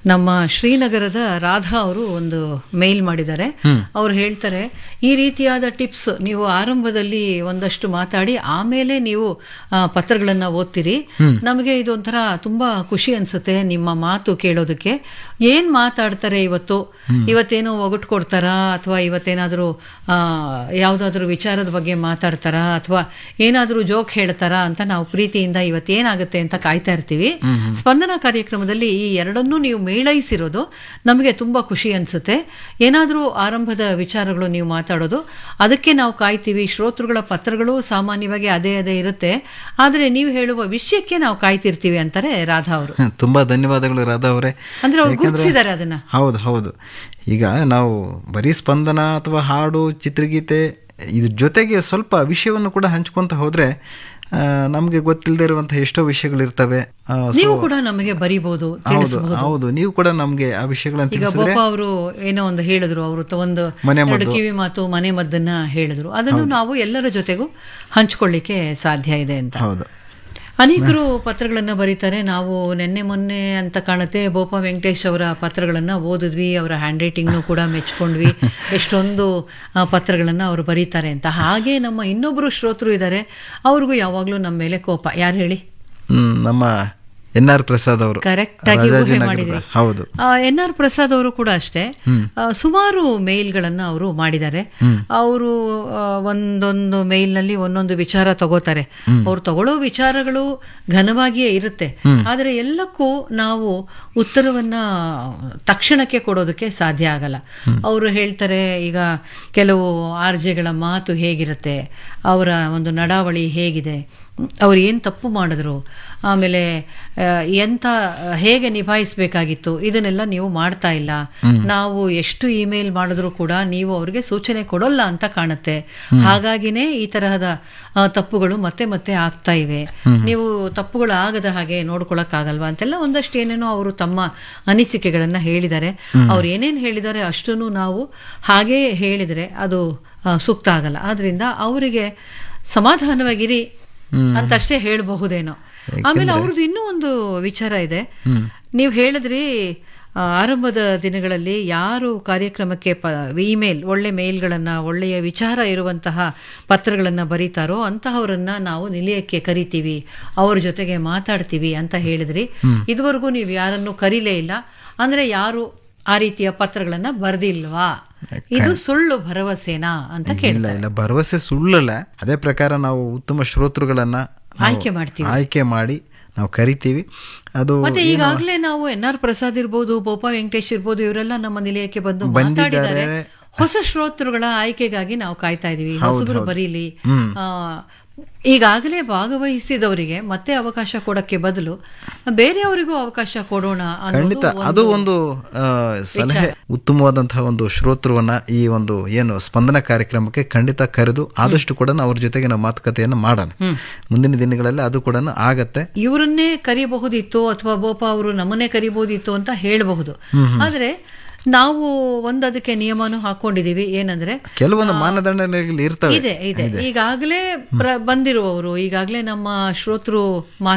ನಮ್ಮ ಶ್ರೀನಗರದ ರಾಧಾ ಅವರು ಒಂದು ಮೇಲ್ ಮಾಡಿದ್ದಾರೆ ಅವ್ರು ಹೇಳ್ತಾರೆ ಈ ರೀತಿಯಾದ ಟಿಪ್ಸ್ ನೀವು ಆರಂಭದಲ್ಲಿ ಒಂದಷ್ಟು ಮಾತಾಡಿ ಆಮೇಲೆ ನೀವು ಆ, ಪತ್ರಗಳನ್ನ ಓದ್ತೀರಿ ನಮಗೆ ಇದೊಂಥರ ತುಂಬಾ ಖುಷಿ ಅನ್ಸುತ್ತೆ ನಿಮ್ಮ ಮಾತು ಕೇಳೋದಕ್ಕೆ ಏನ್ ಮಾತಾಡ್ತಾರೆ ಇವತ್ತು ಇವತ್ತೇನೋ ಒಗಟು ಕೊಡ್ತಾರಾ ಅಥವಾ ಇವತ್ತೇನಾದ್ರೂ ಆ, ಯಾವ್ದಾದ್ರು ವಿಚಾರದ ಬಗ್ಗೆ ಮಾತಾಡ್ತಾರಾ ಅಥವಾ ಏನಾದ್ರೂ ಜೋಕ್ ಹೇಳ್ತಾರಾ ಅಂತ ನಾವು ಪ್ರೀತಿಯಿಂದ ಇವತ್ತೇನಾಗುತ್ತೆ ಅಂತ ಕಾಯ್ತಾ ಇರ್ತೀವಿ ಸ್ಪಂದನ ಕಾರ್ಯಕ್ರಮದಲ್ಲಿ ಈ ಎರಡನ್ನೂ ನೀವು ಮೇಳೈಸಿರೋದು ನಮಗೆ ತುಂಬಾ ಖುಷಿ ಅನ್ಸುತ್ತೆ ಏನಾದ್ರೂ ಆರಂಭದ ವಿಚಾರಗಳು ನೀವು ಮಾತಾಡೋದು ಅದಕ್ಕೆ ನಾವು ಕಾಯ್ತೀವಿ ಶ್ರೋತೃಗಳ ಪತ್ರಗಳು ಸಾಮಾನ್ಯವಾಗಿ ಅದೇ ಅದೇ ಇರುತ್ತೆ ಆದರೆ ನೀವು ಹೇಳುವ ವಿಷಯಕ್ಕೆ ನಾವು ಕಾಯ್ತಿರ್ತೀವಿ ಅಂತಾರೆ ರಾಧಾ ಅವರು ತುಂಬಾ ಧನ್ಯವಾದಗಳು ರಾಧಾ ಅವರೇ ಅಂದ್ರೆ ಅವ್ರು ಗುರುತಿಸಿದ್ದಾರೆ ಅದನ್ನ ಹೌದು ಹೌದು ಈಗ ನಾವು ಬರೀ ಸ್ಪಂದನ ಅಥವಾ ಹಾಡು ಚಿತ್ರಗೀತೆ ಇದ್ರ ಜೊತೆಗೆ ಸ್ವಲ್ಪ ವಿಷಯವನ್ನು ಕೂಡ ಹಂಚ್ಕೊಂತ ಹೋದ್ರೆ ಆ, ನಮ್ಗೆ ಗೊತ್ತಿಲ್ಲದೆ ಇರುವಂತಹ ಎಷ್ಟೋ ವಿಷಯಗಳಿರ್ತವೆ ಆ, so- ನೀವು ಕೂಡ ನಮಗೆ ಬರೀಬಹುದು ಹೌದು ಹೌದು ನೀವು ಕೂಡ ನಮ್ಗೆ ಆ ವಿಷಯಗಳನ್ನ ಈಗ ತಿಳಿಸಿದ್ರೆ ಬೋಪ ಅವರು ಏನೋ ಒಂದು ಹೇಳಿದ್ರು ಅವರು ತ- ಒಂದು ಮನೆ ಎರಡು ಕಿವಿ ಮಾತು ಮನೆ ಮದ್ದನ್ನ ಹೇಳಿದ್ರು ಅದನ್ನು ನಾವು ಎಲ್ಲರ ಜೊತೆಗೂ ಹಂಚ್ಕೊಳ್ಳಿಕ್ಕೆ ಸಾಧ್ಯ ಇದೆ ಅಂತ ಹೌದು ಅನೇಕರು ಪತ್ರಗಳನ್ನ ಬರೀತಾರೆ ನಾವು ನಿನ್ನೆ ಮೊನ್ನೆ ಅಂತ ಕಾಣುತ್ತೆ ಬೋಪ ವೆಂಕಟೇಶ್ ಅವರ ಪತ್ರಗಳನ್ನ ಓದಿದ್ವಿ ಅವರ ಹ್ಯಾಂಡ್ ರೈಟಿಂಗ್ನು ಕೂಡ ಮೆಚ್ಕೊಂಡ್ವಿ ಎಷ್ಟೊಂದು ಆ, ಪತ್ರಗಳನ್ನ ಅವರು ಬರೀತಾರೆ ಅಂತ ಹಾಗೆ ನಮ್ಮ ಇನ್ನೊಬ್ರು ಶ್ರೋತೃ ಇದ್ದಾರೆ ಅವ್ರಿಗೂ ಯಾವಾಗ್ಲೂ ನಮ್ಮ ಮೇಲೆ ಕೋಪ ಯಾರು ಹೇಳಿ ಹ್ಮ್ ನಮ್ಮ ಎನ್ ಆರ್ ಪ್ರಸಾದ್ ಅವರು ಕರೆಕ್ಟ್ ಆಗಿ ಊಹೆ ರಾಜಾಜಿನಗರದ- ಮಾಡಿದ್ರಿ ಹೌದು ಎನ್ ಆರ್ ಪ್ರಸಾದ್ ಅವರು ಕೂಡ ಅಷ್ಟೇ ಆ, ಸುಮಾರು ಮೇಲ್ಗಳನ್ನ ಅವರು ಮಾಡಿದ್ದಾರೆ ಅವರು ಒಂದೊಂದು ಮೇಲ್ನಲ್ಲಿ ಒಂದೊಂದು ವಿಚಾರ ತಗೋತಾರೆ ಅವ್ರು ತಗೊಳ್ಳೋ ವಿಚಾರಗಳು ಘನವಾಗಿಯೇ ಇರುತ್ತೆ ಆದರೆ ಎಲ್ಲಕ್ಕೂ ನಾವು ಉತ್ತರವನ್ನ ತಕ್ಷಣಕ್ಕೆ ಕೊಡೋದಕ್ಕೆ ಸಾಧ್ಯ ಆಗಲ್ಲ ಅವರು ಹೇಳ್ತಾರೆ ಈಗ ಕೆಲವು ಆರ್ಜೆಗಳ ಮಾತು ಹೇಗಿರುತ್ತೆ ಅವರ ಒಂದು ನಡಾವಳಿ ಹೇಗಿದೆ ಅವ್ರು ಏನು ತಪ್ಪು ಮಾಡಿದ್ರು ಆಮೇಲೆ ಆ, ಎಂತ ಹೇಗೆ ನಿಭಾಯಿಸಬೇಕಾಗಿತ್ತು ಇದನ್ನೆಲ್ಲ ನೀವು ಮಾಡ್ತಾ ಇಲ್ಲ ನಾವು ಎಷ್ಟು ಇಮೇಲ್ ಮಾಡಿದ್ರು ಕೂಡ ನೀವು ಅವ್ರಿಗೆ ಸೂಚನೆ ಕೊಡೋಲ್ಲ ಅಂತ ಕಾಣುತ್ತೆ ಹಾಗಾಗಿನೇ ಈ ತರಹದ ಆ, ತಪ್ಪುಗಳು ಮತ್ತೆ ಮತ್ತೆ ಆಗ್ತಾ ಇವೆ ನೀವು ತಪ್ಪುಗಳು ಆಗದ ಹಾಗೆ ನೋಡ್ಕೊಳಕ್ಕಾಗಲ್ವಾ ಅಂತೆಲ್ಲ ಒಂದಷ್ಟು ಏನೇನೋ ಅವರು ತಮ್ಮ ಅನಿಸಿಕೆಗಳನ್ನ ಹೇಳಿದ್ದಾರೆ ಅವ್ರು ಏನೇನು ಹೇಳಿದ್ದಾರೆ ಅಷ್ಟನ್ನು ನಾವು ಹಾಗೇ ಹೇಳಿದರೆ ಅದು ಆ, ಸೂಕ್ತ ಆಗಲ್ಲ ಆದ್ರಿಂದ ಅವರಿಗೆ ಸಮಾಧಾನವಾಗಿರಿ ಅಂತಷ್ಟೇ ಹೇಳಬಹುದೇನೋ ಆಮೇಲೆ ಅವ್ರದ್ದು ಇನ್ನೂ ಒಂದು ವಿಚಾರ ಇದೆ ನೀವು ಹೇಳಿದ್ರಿ ಆ, ಆರಂಭದ ದಿನಗಳಲ್ಲಿ ಯಾರು ಕಾರ್ಯಕ್ರಮಕ್ಕೆ ಪ ಇಮೇಲ್ ಒಳ್ಳೆ ಮೇಲ್ಗಳನ್ನ ಒಳ್ಳೆಯ ವಿಚಾರ ಇರುವಂತಹ ಪತ್ರಗಳನ್ನ ಬರೀತಾರೋ ಅಂತಹವರನ್ನ ನಾವು ನಿಲಯಕ್ಕೆ ಕರಿತೀವಿ ಅವ್ರ ಜೊತೆಗೆ ಮಾತಾಡ್ತೀವಿ ಅಂತ ಹೇಳಿದ್ರಿ ಇದುವರೆಗೂ ನೀವು ಯಾರನ್ನು ಕರೀಲೇ ಇಲ್ಲ ಅಂದ್ರೆ ಯಾರು ಆ ರೀತಿಯ ಪತ್ರಗಳನ್ನ ಬರ್ದಿಲ್ವಾ ಇದು ಸುಳ್ಳು ಭರವಸೆನಾ ಅಂತ ಕೇಳಿ ಇಲ್ಲ ಇಲ್ಲ ಭರವಸೆ ಸುಳ್ಳಲ್ಲ ಅದೇ ಪ್ರಕಾರ ನಾವು ಉತ್ತಮ ಶ್ರೋತೃಗಳನ್ನ ನಾವು ಆಯ್ಕೆ ಮಾಡ್ತೀವಿ ಆಯ್ಕೆ ಮಾಡಿ ನಾವು ಕರಿತೀವಿ ಅದು ಮತ್ತೆ ಈಗಾಗಲೇ ನಾವು ಎನ್ ಆರ್ ಪ್ರಸಾದ್ ಇರ್ಬೋದು ಬೋಪ ವೆಂಕಟೇಶ್ ಇರ್ಬೋದು ಇವರೆಲ್ಲ ನಮ್ಮ ನಿಲಯಕ್ಕೆ ಬಂದು ಮಾತಾಡಿದ್ದಾರೆ ಹೊಸ ಶ್ರೋತೃಗಳ ಆಯ್ಕೆಗಾಗಿ ನಾವು ಕಾಯ್ತಾ ಇದೀವಿ ಹೊಸಬರು ಬರೀಲಿ ಆ, ಈಗಾಗಲೇ ಭಾಗವಹಿಸಿದವರಿಗೆ ಮತ್ತೆ ಅವಕಾಶ ಕೊಡಕ್ಕೆ ಬದಲು ಬೇರೆಯವರಿಗೂ ಅವಕಾಶ ಕೊಡೋಣ ಖಂಡಿತ ಅನ್ನೋದು ಅದು ಒಂದು ಆ, ಸಲಹೆ ಉತ್ತಮವಾದಂತಹ ಒಂದು ಶ್ರೋತೃವನ್ನ ಈ ಒಂದು ಏನು ಸ್ಪಂದನ ಕಾರ್ಯಕ್ರಮಕ್ಕೆ ಖಂಡಿತ ಕರೆದು ಆದಷ್ಟು ಕೂಡ ನಾವು ಅವ್ರ ಜೊತೆಗೆ ನಾವು ಮಾತುಕತೆಯನ್ನು ಮಾಡೋಣ ಮುಂದಿನ ದಿನಗಳಲ್ಲಿ ಅದು ಕೂಡ ಆಗತ್ತೆ ಇವರನ್ನೇ ಕರಿಬಹುದಿತ್ತು ಅಥವಾ ಬೋಪ ಅವರು ನಮ್ಮನ್ನೇ ಕರಿಬಹುದಿತ್ತು ಅಂತ ಹೇಳಬಹುದು ಆದ್ರೆ ನಾವು ಒಂದು ಅದಕ್ಕೆ ನಿಯಮನೂ ಹಾಕೊಂಡಿದೀವಿ ಏನಂದ್ರೆ ಕೆಲವೊಂದು ಮಾನದಂಡಗಳು ಇರ್ತವೆ ಇದೆ ಇದೆ ಈಗಾಗಲೇ ಪ್ರ- ಬಂದಿರುವವರು ಈಗಾಗಲೇ ನಮ್ಮ ಶ್ರೋತೃ